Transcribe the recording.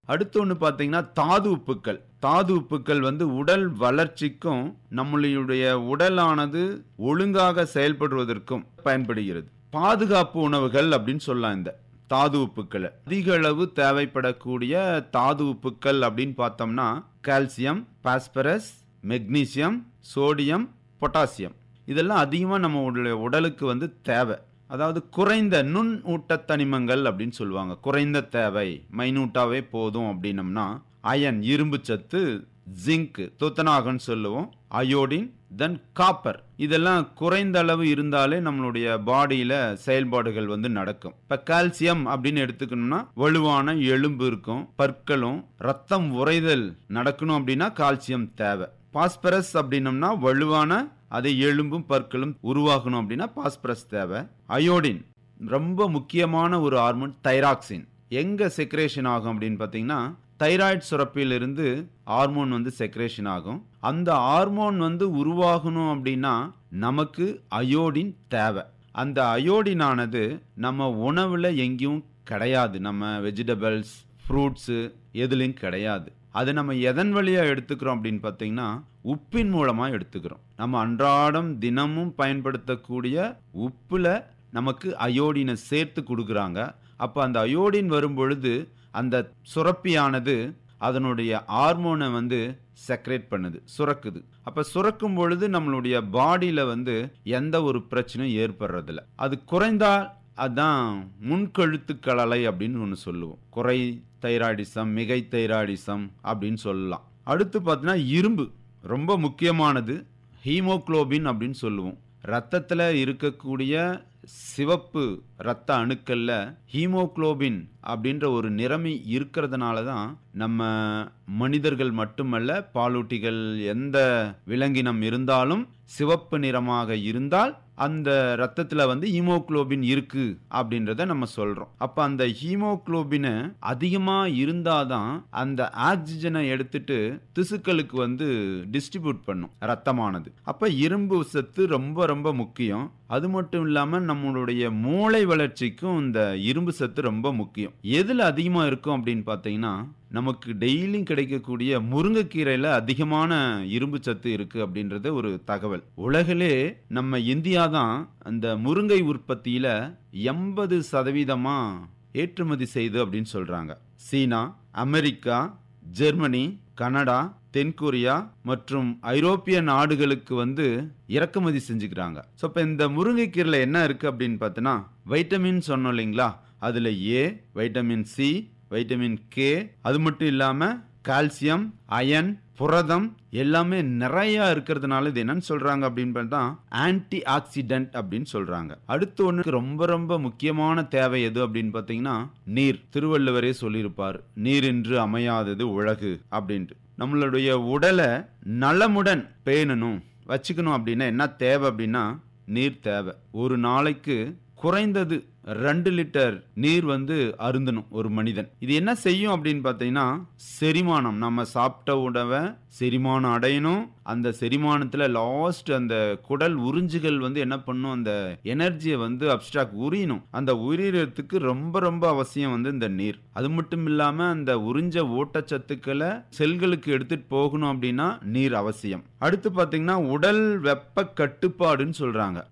அடுத்து ஒன்று பார்த்தீங்கன்னா தாது உப்புக்கள் தாது உப்புக்கள் வந்து உடல் வளர்ச்சிக்கும் நம்மளுடைய உடலானது ஒழுங்காக செயல்படுவதற்கும் பயன்படுகிறது பாதுகாப்பு உணவுகள் அப்படின்னு சொல்லலாம் இந்த தாது உப்புக்களை அதிக அளவு தேவைப்படக்கூடிய தாது உப்புக்கள் அப்படின்னு பார்த்தோம்னா calcium phosphorus magnesium sodium potassium இதெல்லாம் அதிகமாக நம்ம உடல- உடலுக்கு வந்து தேவை அதாவது குறைந்த நுண் ஊட்டத்தனிமங்கள் அப்படின்னு சொல்லுவாங்க குறைந்த தேவை மைனூட்டாவே போதும் அப்படின்னம்னா அயன் இரும்பு சத்து ஜிங்க் துத்தநாகன்னு சொல்லுவோம் அயோடின் தென் காப்பர் இதெல்லாம் குறைந்த அளவு இருந்தாலே நம்மளுடைய பாடியில செயல்பாடுகள் வந்து நடக்கும் இப்ப கால்சியம் அப்படின்னு எடுத்துக்கணும்னா வலுவான எலும்பு இருக்கும் பற்களும் ரத்தம் உறைதல் நடக்கணும் அப்படின்னா கால்சியம் தேவை பாஸ்பரஸ் அப்படின்னம்னா வலுவான அதை எலும்பும் பற்களும் உருவாகணும் அப்படின்னா பாஸ்பரஸ் தேவை அயோடின் ரொம்ப முக்கியமான ஒரு ஹார்மோன் தைராக்சின் எங்க செக்ரேஷன் ஆகும் அப்படின்னு பார்த்தீங்கன்னா தைராய்டு சுரப்பிலிருந்து ஹார்மோன் வந்து செக்ரேஷன் ஆகும் அந்த ஹார்மோன் வந்து உருவாகணும் அப்படின்னா நமக்கு அயோடின் தேவை அந்த அயோடினானது நம்ம உணவுல எங்கேயும் கிடையாது நம்ம வெஜிடபிள்ஸ் ஃப்ரூட்ஸு எதுலையும் கிடையாது அது நம்ம எதன் வழியா எடுத்துக்கிறோம் அப்படின்னு பார்த்தீங்கன்னா உப்பின் மூலமா எடுத்துக்கிறோம் நம்ம அன்றாடம் தினமும் பயன்படுத்தக்கூடிய உப்புல நமக்கு அயோடினை சேர்த்து கொடுக்குறாங்க அப்போ அந்த அயோடின் வரும் பொழுது அந்த சுரப்பியானது அதனுடைய ஹார்மோனை வந்து செக்ரேட் பண்ணுது சுரக்குது அப்ப சுரக்கும் பொழுது நம்மளுடைய பாடியில வந்து எந்த ஒரு பிரச்சனையும் ஏற்படுறதில்ல அது குறைந்தால் அதான் முன்கழுத்துக்களலை அப்படின்னு ஒன்று சொல்லுவோம் குறை தைராய்டிசம் மிகை தைராய்டிசம் அப்படின்னு சொல்லலாம் அடுத்து பார்த்தீங்கன்னா இரும்பு ரொம்ப முக்கியமானது ஹீமோகுளோபின் அப்படின்னு சொல்லுவோம் ரத்தத்தில் இருக்கக்கூடிய சிவப்பு ரத்த அணுக்கள்ல ஹீமோகுளோபின் அப்படின்ற ஒரு நிறமி இருக்கிறதுனால தான் நம்ம மனிதர்கள் மட்டுமல்ல பாலூட்டிகள் எந்த விலங்கினம் இருந்தாலும் சிவப்பு நிறமாக இருந்தால் அந்த ரத்தத்துல வந்து ஹீமோகுளோபின் இருக்கு அப்படின்றத நம்ம சொல்றோம் அப்ப அந்த ஹீமோகுளோபினை அதிகமா இருந்தாதான் அந்த ஆக்சிஜனை எடுத்துட்டு திசுக்களுக்கு வந்து டிஸ்ட்ரிபியூட் பண்ணும் ரத்தமானது அப்ப இரும்பு சத்து ரொம்ப ரொம்ப முக்கியம் அது மட்டும் இல்லாம நம்மளுடைய மூளை வளர்ச்சிக்கும் இந்த இரும்பு சத்து ரொம்ப முக்கியம் எதுல அதிகமா இருக்கும் அப்படின்னு பார்த்தீங்கன்னா நமக்கு டெய்லியும் கிடைக்கக்கூடிய முருங்கைக்கீரையில அதிகமான இரும்பு சத்து இருக்கு அப்படின்றது ஒரு தகவல் உலகிலே நம்ம இந்தியா தான் அந்த முருங்கை உற்பத்தியில எண்பது சதவீதமா ஏற்றுமதி செய்து அப்படின்னு சொல்றாங்க சீனா அமெரிக்கா ஜெர்மனி கனடா தென்கொரியா மற்றும் ஐரோப்பிய நாடுகளுக்கு வந்து இறக்குமதி செஞ்சுக்கிறாங்க ஸோ இப்போ இந்த முருங்கைக்கீரையில் என்ன இருக்கு அப்படின்னு பார்த்தோன்னா வைட்டமின் சொன்னோம் இல்லைங்களா அதில் A vitamin C vitamin K அது மட்டும் இல்லாமல் கால்சியம் அயன் புரதம் எல்லாமே நிறைய இருக்கிறதுனால இது என்னன்னு சொல்றாங்க அப்படின்னு பார்த்தா ஆன்டி ஆக்சிடென்ட் அப்படின்னு சொல்றாங்க அடுத்து ஒன்று ரொம்ப ரொம்ப முக்கியமான தேவை எது அப்படின்னு பார்த்தீங்கன்னா நீர் திருவள்ளுவரே சொல்லியிருப்பார் நீரின்று அமையாதது உலகு அப்படின்ட்டு நம்மளுடைய உடலை நலமுடன் பேணணும் வச்சுக்கணும் அப்படின்னா என்ன தேவை அப்படின்னா நீர் தேவை ஒரு நாளைக்கு குறைந்தது ரெண்டு லிட்டர் நீர் வந்து அருந்தணும் ஒரு மனிதன் இது என்ன செய்யும் அப்படின்னு பார்த்தீங்கன்னா செரிமானம் நம்ம சாப்பிட்ட உணவை செரிமானம் அடையணும் அந்த செரிமானத்தில் லாஸ்ட் அந்த குடல் உறிஞ்சுகள் வந்து என்ன பண்ணும் அந்த எனர்ஜியை வந்து அப்டிராக்ட் உரியணும் அந்த உரியறதுக்கு ரொம்ப ரொம்ப அவசியம் வந்து இந்த நீர் அது மட்டும் இல்லாம அந்த உறிஞ்ச ஊட்டச்சத்துக்களை செல்களுக்கு எடுத்துட்டு போகணும் அப்படின்னா நீர் அவசியம் அடுத்து பார்த்தீங்கன்னா உடல் வெப்ப கட்டுப்பாடுன்னு சொல்றாங்க